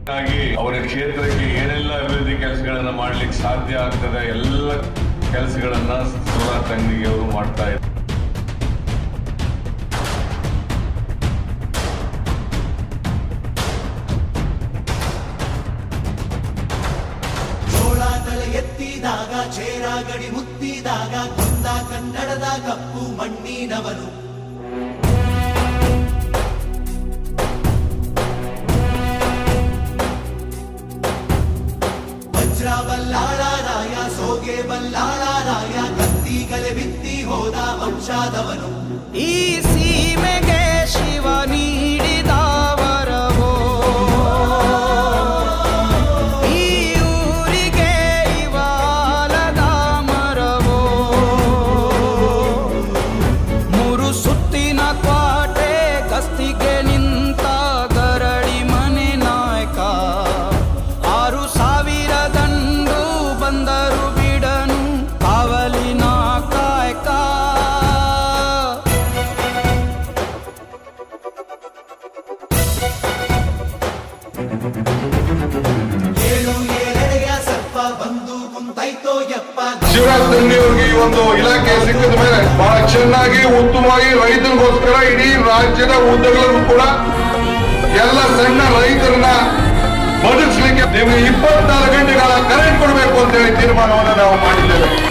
ಹಾಗಾಗಿ ಅವರ ಕ್ಷೇತ್ರಕ್ಕೆ ಏನೆಲ್ಲ ಅಭಿವೃದ್ಧಿ ಕೆಲಸಗಳನ್ನ ಮಾಡ್ಲಿಕ್ಕೆ ಸಾಧ್ಯ ಆಗ್ತದೆ ಎಲ್ಲ ಕೆಲಸಗಳನ್ನ ಸೂರ ತಂಗಿಗೆ ಅವರು ಮಾಡ್ತಾ ಇದ್ದಾರೆ ಜೋಳ ತಲೆ ಎತ್ತಿದಾಗ ಚೇರ ಗಡಿ ಮುತ್ತಿದಾಗ ಕೊಂದ ಕನ್ನಡದ ಕಪ್ಪು ಮಣ್ಣಿನವನು ವಜ್ರ ಬಲ್ಲಾಳರಾಯ ಸೋಗೆ ಬಲ್ಲಾಳರಾಯ ಕತ್ತಿಗಲೆ ಬಿತ್ತಿ ಹೋದ ವಂಶಾದವನು ಈ ಸೀಮೆಗೆ ಶಿವ ನೀಡಿದ ವರವೋ ಈ ಊರಿಗೆ ಇವಾಲದ ಮರವೋ ಮೂರು ಸುತ್ತಿನ ಕ್ವಾಟೆ ಗಸ್ತಿಗೆ ನಿಂತ ಗರಡಿ ಮನೆ ನಾಯಕ ಆರು ಸಾವಿರ ದಂಡು ಬಂದರು ಬಿಡನು ಕಾವಲಿನ ಕಾಯಕ ಏಳು ಏಳೆಡೆಯ ಸರ್ಪ ಬಂದು ಕುಂತೈತೋ ಯಪ್ಪ ಶಿವರಾಜ್ ತಂಗಿಯವರಿಗೆ ಈ ಒಂದು ಇಲಾಖೆ ಸಿಕ್ಕಿದ ಮೇಲೆ ಬಹಳ ಚೆನ್ನಾಗಿ ಉತ್ತಮವಾಗಿ ರೈತರಿಗೋಸ್ಕರ ಇಡೀ ರಾಜ್ಯದ ಉದ್ದಗಲೂ ಕೂಡ ಎಲ್ಲ ಸಣ್ಣ ರೈತರನ್ನ ಬದುಕಿಸ್ಲಿಕ್ಕೆ ನಿಮಗೆ ಇಪ್ಪತ್ನಾಲ್ಕು ಗಂಟೆಗಳ ಕರೆಂಟ್ ಕೊಡಬೇಕು ಅಂತ ಹೇಳಿ ತೀರ್ಮಾನವನ್ನು ನಾವು ಮಾಡಿದ್ದೇವೆ